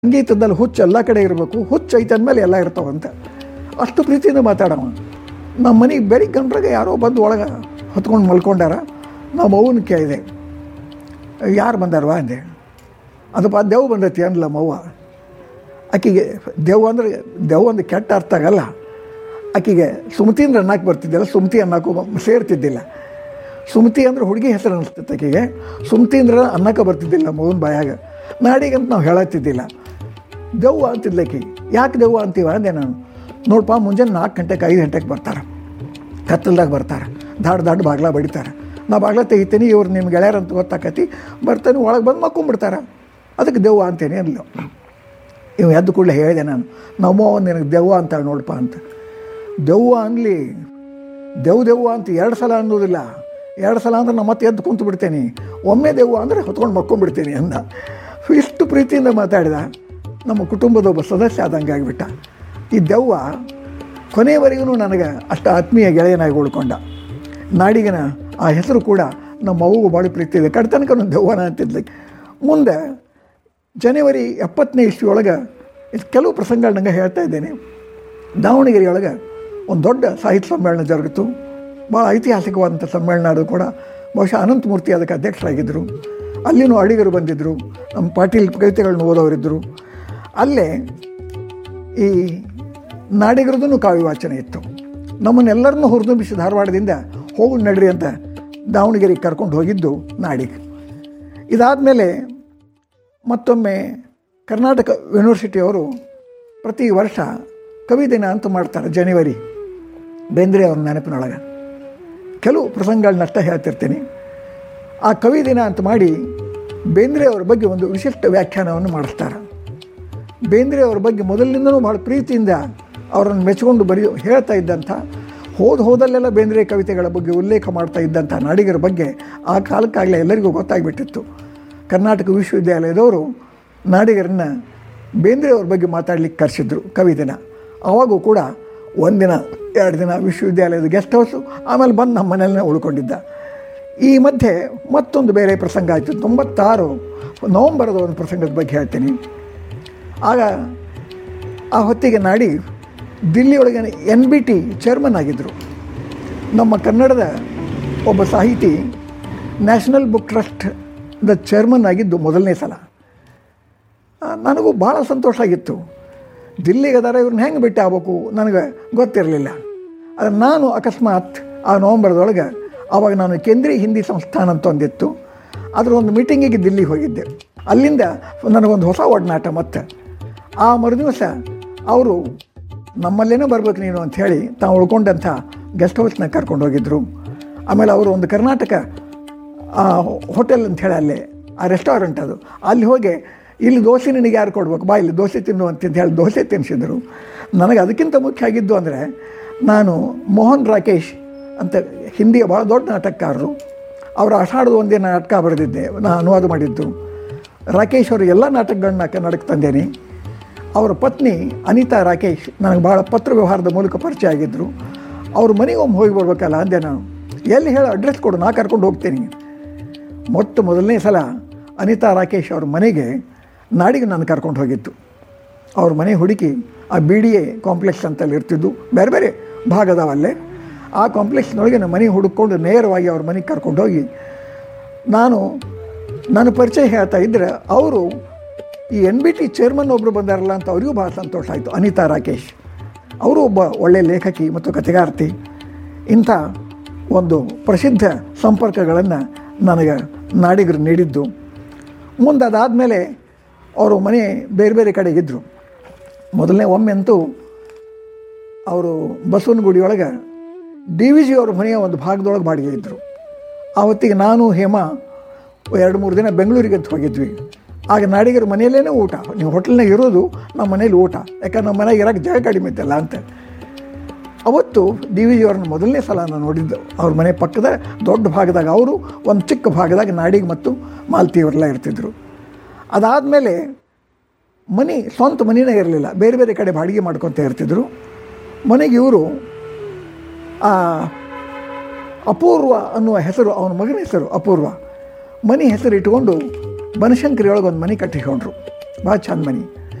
ಸಂಗೀತದಲ್ಲಿ ಹುಚ್ಚು ಎಲ್ಲ ಕಡೆ ಇರಬೇಕು ಹುಚ್ಚು ಐತೆ ಅಂದಮೇಲೆ ಎಲ್ಲ ಇರ್ತಾವಂತ ಅಷ್ಟು ಪ್ರೀತಿಯಿಂದ ಮಾತಾಡವ ನಮ್ಮ ಮನೆಗೆ ಬೆಳಿಗ್ಗೆ ಗಂಟ್ರಾಗ ಯಾರೋ ಬಂದು ಒಳಗೆ ಹೊತ್ಕೊಂಡು ಮಲ್ಕೊಂಡಾರ ನಮ್ಮ ಅವ್ವನ ಕೇಳಿದೆ ಯಾರು ಬಂದಾರವಾ ಅಂದೆ ಅದಪ್ಪ ದೆವ್ ಬಂದೈತಿ ಅಂದ್ಲ ಮವ್ವ ಆಕಿಗೆ ದೆವ್ ಅಂದ್ರೆ ದೆವ್ ಅಂದ್ರೆ ಕೆಟ್ಟ ಅರ್ಥ ಆಗಲ್ಲ ಆಕಿಗೆ ಸುಮತಿ ಅಂದ್ರೆ ಅನ್ನಕ್ಕೆ ಬರ್ತಿದ್ದಿಲ್ಲ ಸುಮತಿ ಅನ್ನಕ್ಕೂ ಸೇರ್ತಿದ್ದಿಲ್ಲ ಸುಮತಿ ಅಂದ್ರೆ ಹುಡುಗಿ ಹೆಸರು ಅನಿಸ್ತೈತೆ ಆಕೆಗೆ ಸುಮತಿ ಅಂದ್ರೆ ಅನ್ನಕ್ಕೆ ಬರ್ತಿದ್ದಿಲ್ಲ ಮಗನ ಬಾಯಾಗ ನಾಡಿಗಂತ ನಾವು ಹೇಳತ್ತಿದ್ದಿಲ್ಲ ದೆವ್ವ ಅಂತಿದ್ಲ ಆಕಿ ಯಾಕೆ ದೆವ್ವ ಅಂತೀವ ಅಂದೆ ನಾನು ನೋಡಪ್ಪ ಮುಂಜಾನೆ ನಾಲ್ಕು ಗಂಟೆಗೆ ಐದು ಗಂಟೆಗೆ ಬರ್ತಾರೆ ಕತ್ತಲ್ದಾಗ ಬರ್ತಾರೆ ದಾಡ್ ದಾಡ್ ಬಾಗ್ಲ ಬಡಿತಾರೆ ನಾ ಬಾಗ್ಲ ತೆಗಿತೀನಿ ಇವ್ರು ನಿಮ್ಮ ಗೆಳೆಯರು ಅಂತ ಗೊತ್ತಾಕತಿ ಬರ್ತಾನೆ ಒಳಗೆ ಬಂದು ಮಕ್ಕೊಂಬಿಡ್ತಾರೆ ಅದಕ್ಕೆ ದೆವ್ವ ಅಂತೇನೆ ಅಂದ್ಲು ಇವ್ ಎದ್ದು ಕೂಡಲೇ ಹೇಳಿದೆ ನಾನು ನಮ್ಮೋ ನಿನಗೆ ದೆವ್ವ ಅಂತಾಳೆ ನೋಡಪ್ಪ ಅಂತ ದೆವ್ವ ಅನ್ಲಿ ದೆವ್ ದೆವ್ವ ಅಂತ ಎರಡು ಸಲ ಅನ್ನೋದಿಲ್ಲ ಎರಡು ಸಲ ಅಂದ್ರೆ ನಾನು ಮತ್ತೆ ಎದ್ದು ಕುಂತು ಬಿಡ್ತೇನೆ ಒಮ್ಮೆ ದೆವ್ವ ಅಂದರೆ ಹೊತ್ಕೊಂಡು ಮಕ್ಕೊಂಡ್ಬಿಡ್ತೀನಿ ಅಂದ ಇಷ್ಟು ಪ್ರೀತಿಯಿಂದ ಮಾತಾಡಿದ ನಮ್ಮ ಕುಟುಂಬದ ಒಬ್ಬ ಸದಸ್ಯ ಆದಂಗೆ ಆಗಿಬಿಟ್ಟ ಈ ದೆವ್ವ ಕೊನೆಯವರೆಗೂ ನನಗೆ ಅಷ್ಟು ಆತ್ಮೀಯ ಗೆಳೆಯನಾಗಿ ಉಳ್ಕೊಂಡ ನಾಡಿಗಿನ ಆ ಹೆಸರು ಕೂಡ ನಮ್ಮ ಅವ್ವಗೂ ಭಾಳ ಪ್ರೀತಿ ಇದೆ ಕಡ್ತನಕ ದೆವ್ವನ ಅಂತಿದ್ಲಿ ಮುಂದೆ ಜನವರಿ ಎಪ್ಪತ್ತನೇ ಇಸ್ವಿಯೊಳಗೆ ಇದು ಕೆಲವು ಪ್ರಸಂಗಗಳು ನಂಗೆ ಹೇಳ್ತಾ ಇದ್ದೇನೆ ದಾವಣಗೆರೆಯೊಳಗೆ ಒಂದು ದೊಡ್ಡ ಸಾಹಿತ್ಯ ಸಮ್ಮೇಳನ ಜರುಗಿತು ಭಾಳ ಐತಿಹಾಸಿಕವಾದಂಥ ಸಮ್ಮೇಳನ ಅದು ಕೂಡ ಬಹುಶಃ ಅನಂತಮೂರ್ತಿ ಅದಕ್ಕೆ ಅಧ್ಯಕ್ಷರಾಗಿದ್ದರು ಅಲ್ಲಿನೂ ಅಡಿಗರು ಬಂದಿದ್ದರು ನಮ್ಮ ಪಾಟೀಲ್ ಕವಿತೆಗಳನ್ನ ಓದೋರಿದ್ದರು ಅಲ್ಲೇ ಈ ನಾಡಿಗರದೂ ಕಾವ್ಯ ವಾಚನ ಇತ್ತು ನಮ್ಮನ್ನೆಲ್ಲರನ್ನೂ ಹುರಿದುಂಬಿಸಿ ಧಾರವಾಡದಿಂದ ಹೋಗು ನಡ್ರಿ ಅಂತ ದಾವಣಗೆರೆಗೆ ಕರ್ಕೊಂಡು ಹೋಗಿದ್ದು ನಾಡಿಗೆ ಇದಾದಮೇಲೆ ಮತ್ತೊಮ್ಮೆ ಕರ್ನಾಟಕ ಯೂನಿವರ್ಸಿಟಿಯವರು ಪ್ರತಿ ವರ್ಷ ಕವಿ ದಿನ ಅಂತ ಮಾಡ್ತಾರೆ ಜನವರಿ ಬೇಂದ್ರೆ ಅವ್ರ ನೆನಪಿನೊಳಗೆ ಕೆಲವು ಪ್ರಸಂಗಗಳನ್ನಷ್ಟೇ ಹೇಳ್ತಿರ್ತೀನಿ ಆ ಕವಿ ದಿನ ಅಂತ ಮಾಡಿ ಬೇಂದ್ರೆ ಅವ್ರ ಬಗ್ಗೆ ಒಂದು ವಿಶಿಷ್ಟ ವ್ಯಾಖ್ಯಾನವನ್ನು ಮಾಡಿಸ್ತಾರೆ ಬೇಂದ್ರೆ ಅವ್ರ ಬಗ್ಗೆ ಮೊದಲಿನಿಂದನೂ ಭಾಳ ಪ್ರೀತಿಯಿಂದ ಅವರನ್ನು ಮೆಚ್ಚಿಕೊಂಡು ಬರೆಯೋ ಹೇಳ್ತಾ ಇದ್ದಂಥ ಹೋದ ಹೋದಲ್ಲೆಲ್ಲ ಬೇಂದ್ರೆ ಕವಿತೆಗಳ ಬಗ್ಗೆ ಉಲ್ಲೇಖ ಮಾಡ್ತಾ ಇದ್ದಂಥ ನಾಡಿಗರ ಬಗ್ಗೆ ಆ ಕಾಲಕ್ಕಾಗಲೇ ಎಲ್ಲರಿಗೂ ಗೊತ್ತಾಗ್ಬಿಟ್ಟಿತ್ತು ಕರ್ನಾಟಕ ವಿಶ್ವವಿದ್ಯಾಲಯದವರು ನಾಡಿಗರನ್ನ ಬೇಂದ್ರೆ ಅವ್ರ ಬಗ್ಗೆ ಮಾತಾಡ್ಲಿಕ್ಕೆ ಕರೆಸಿದ್ರು ಕವಿ ದಿನ ಅವಾಗೂ ಕೂಡ ಒಂದಿನ ಎರಡು ದಿನ ವಿಶ್ವವಿದ್ಯಾಲಯದ ಗೆಸ್ಟ್ ಹೌಸು ಆಮೇಲೆ ಬಂದು ನಮ್ಮ ಮನೆಯಲ್ಲೇ ಉಳ್ಕೊಂಡಿದ್ದ ಈ ಮಧ್ಯೆ ಮತ್ತೊಂದು ಬೇರೆ ಪ್ರಸಂಗ ಆಯಿತು ತೊಂಬತ್ತಾರು ನವಂಬರದ ಒಂದು ಪ್ರಸಂಗದ ಬಗ್ಗೆ ಹೇಳ್ತೀನಿ ಆಗ ಆ ಹೊತ್ತಿಗೆ ನಾಡಿ ದಿಲ್ಲಿಯೊಳಗೆ ಎನ್ ಬಿ ಟಿ ಚೇರ್ಮನ್ ಆಗಿದ್ದರು ನಮ್ಮ ಕನ್ನಡದ ಒಬ್ಬ ಸಾಹಿತಿ ನ್ಯಾಷನಲ್ ಬುಕ್ ಟ್ರಸ್ಟ್ ದ ಚೇರ್ಮನ್ ಆಗಿದ್ದು ಮೊದಲನೇ ಸಲ ಆ, ನನಗೂ ಭಾಳ ಸಂತೋಷ ಆಗಿತ್ತು ದಿಲ್ಲಿಗೆ ಅದಾರ ಇವ್ರನ್ನ ಹೆಂಗೆ ಭೇಟಿ ಆಗ್ಬೇಕು ನನಗೆ ಗೊತ್ತಿರಲಿಲ್ಲ ಆದರೆ ನಾನು ಅಕಸ್ಮಾತ್ ಆ ನವಂಬರ್ದೊಳಗೆ ಆವಾಗ ನಾನು ಕೇಂದ್ರೀಯ ಹಿಂದಿ ಸಂಸ್ಥಾನ ಅಂತ ಒಂದಿತ್ತು ಅದರ ಒಂದು ಮೀಟಿಂಗಿಗೆ ದಿಲ್ಲಿಗೆ ಹೋಗಿದ್ದೆ ಅಲ್ಲಿಂದ ನನಗೊಂದು ಹೊಸ ಒಡನಾಟ ಮತ್ತೆ ಆ ಮರುದಿವಸ ಅವರು ನಮ್ಮಲ್ಲೇನೋ ಬರ್ಬೇಕು ನೀನು ಅಂತ ಹೇಳಿ ತಾವು ಉಳ್ಕೊಂಡಂಥ ಗೆಸ್ಟ್ ಹೌಸ್ನ ಕರ್ಕೊಂಡು ಹೋಗಿದ್ರು ಆಮೇಲೆ ಅವರು ಒಂದು ಕರ್ನಾಟಕ ಆ ಹೋಟೆಲ್ ಅಂತ ಹೇಳಿ ಅಲ್ಲೇ ಆ ರೆಸ್ಟೋರೆಂಟ್ ಅದು ಅಲ್ಲಿ ಹೋಗಿ ಇಲ್ಲಿ ದೋಸೆ ನಿನಗೆ ಯಾರು ಕೊಡ್ಬೇಕು ಬಾ ಇಲ್ಲಿ ದೋಸೆ ತಿನ್ನು ಅಂತ ಹೇಳಿ ದೋಸೆ ತಿನ್ನಿಸಿದ್ರು ನನಗೆ ಅದಕ್ಕಿಂತ ಮುಖ್ಯ ಆಗಿದ್ದು ಅಂದರೆ ನಾನು ಮೋಹನ್ ರಾಕೇಶ್ ಅಂತ ಹಿಂದಿಯ ಭಾಳ ದೊಡ್ಡ ನಾಟಕಕಾರರು ಅವರ ಆಷಾಢದ ಒಂದೇ ನಾಟಕ ಬರೆದಿದ್ದೆ ನಾನು ಅನುವಾದ ಮಾಡಿದ್ದು ರಾಕೇಶ್ ಅವರು ಎಲ್ಲ ನಾಟಕಗಳನ್ನ ಕನ್ನಡಕ್ಕೆ ತಂದೇನೆ ಅವರ ಪತ್ನಿ ಅನಿತಾ ರಾಕೇಶ್ ನನಗೆ ಭಾಳ ಪತ್ರ ವ್ಯವಹಾರದ ಮೂಲಕ ಪರಿಚಯ ಆಗಿದ್ದರು ಅವ್ರ ಮನೆಗೆ ಒಮ್ಮೆ ಹೋಗಿ ಬರ್ಬೇಕಲ್ಲ ಅಂದೆ ನಾನು ಎಲ್ಲಿ ಹೇಳಿ ಅಡ್ರೆಸ್ ಕೊಡು ನಾ ಕರ್ಕೊಂಡು ಹೋಗ್ತೀನಿ ಮೊಟ್ಟ ಮೊದಲನೇ ಸಲ ಅನಿತಾ ರಾಕೇಶ್ ಅವ್ರ ಮನೆಗೆ ನಾಡಿಗೆ ನಾನು ಕರ್ಕೊಂಡು ಹೋಗಿತ್ತು ಅವ್ರ ಮನೆ ಹುಡುಕಿ ಆ ಬಿ ಡಿ ಎ ಕಾಂಪ್ಲೆಕ್ಸ್ ಅಂತಲ್ಲಿ ಇರ್ತಿದ್ದು ಬೇರೆ ಬೇರೆ ಭಾಗದವಲ್ಲೇ ಆ ಕಾಂಪ್ಲೆಕ್ಸ್ನೊಳಗೆ ನಮ್ಮ ಮನೆ ಹುಡುಕೊಂಡು ನೇರವಾಗಿ ಅವ್ರ ಮನೆಗೆ ಕರ್ಕೊಂಡು ಹೋಗಿ ನಾನು ನನ್ನ ಪರಿಚಯ ಹೇಳ್ತಾ ಇದ್ದರೆ ಅವರು ಈ ಎನ್ ಬಿ ಟಿ ಚೇರ್ಮನ್ ಒಬ್ಬರು ಬಂದಾರಲ್ಲ ಅಂತ ಅವರಿಗೂ ಭಾಳ ಸಂತೋಷ ಆಯಿತು ಅನಿತಾ ರಾಕೇಶ್ ಅವರು ಒಬ್ಬ ಒಳ್ಳೆಯ ಲೇಖಕಿ ಮತ್ತು ಕಥೆಗಾರ್ತಿ ಇಂಥ ಒಂದು ಪ್ರಸಿದ್ಧ ಸಂಪರ್ಕಗಳನ್ನು ನನಗೆ ನಾಡಿಗರು ನೀಡಿದ್ದು ಮುಂದೆ ಅದಾದಮೇಲೆ ಅವರು ಮನೆ ಬೇರೆ ಬೇರೆ ಕಡೆಗಿದ್ದರು ಮೊದಲನೇ ಒಮ್ಮೆ ಅಂತೂ ಅವರು ಬಸವನಗುಡಿಯೊಳಗೆ ಡಿ ವಿ ಜಿ ಅವ್ರ ಮನೆಯ ಒಂದು ಭಾಗದೊಳಗೆ ಬಾಡಿಗೆ ಇದ್ದರು ಆ ಹೊತ್ತಿಗೆ ನಾನು ಹೇಮಾ ಎರಡು ಮೂರು ದಿನ ಬೆಂಗಳೂರಿಗೆ ಅಂತ ಹೋಗಿದ್ವಿ ಆಗ ನಾಡಿಗರ ಮನೆಯಲ್ಲೇ ಊಟ ನೀವು ಹೋಟೆಲ್ನಾಗ ಇರೋದು ನಮ್ಮ ಮನೇಲಿ ಊಟ ಯಾಕಂದ್ರೆ ನಮ್ಮ ಮನೆಗೆ ಇರೋಕ್ಕೆ ಜಾಗ ಕಡಿಮೆ ಇತ್ತಲ್ಲ ಅಂತ ಅವತ್ತು ಡಿ ವಿ ಜಿ ಅವ್ರನ್ನ ಮೊದಲನೇ ಸಲ ನಾನು ನೋಡಿದ್ದು ಅವ್ರ ಮನೆ ಪಕ್ಕದ ದೊಡ್ಡ ಭಾಗದಾಗ ಅವರು ಒಂದು ಚಿಕ್ಕ ಭಾಗದಾಗ ನಾಡಿಗೆ ಮತ್ತು ಮಾಲ್ತಿ ಅವರೆಲ್ಲ ಇರ್ತಿದ್ರು ಅದಾದಮೇಲೆ ಮನೆ ಸ್ವಂತ ಮನೆಯೇ ಇರಲಿಲ್ಲ ಬೇರೆ ಬೇರೆ ಕಡೆ ಬಾಡಿಗೆ ಮಾಡ್ಕೊತ ಇರ್ತಿದ್ರು ಮನೆಗೆ ಇವರು ಆ ಅಪೂರ್ವ ಅನ್ನುವ ಹೆಸರು ಅವನ ಮಗನ ಹೆಸರು ಅಪೂರ್ವ ಮನೆ ಹೆಸರು ಇಟ್ಕೊಂಡು ಬನಶಂಕರಿ ಒಳಗೆ ಒಂದು ಮನೆ ಕಟ್ಟಿಕೊಂಡ್ರು ಭಾಳ ಚಂದ ಮನೆ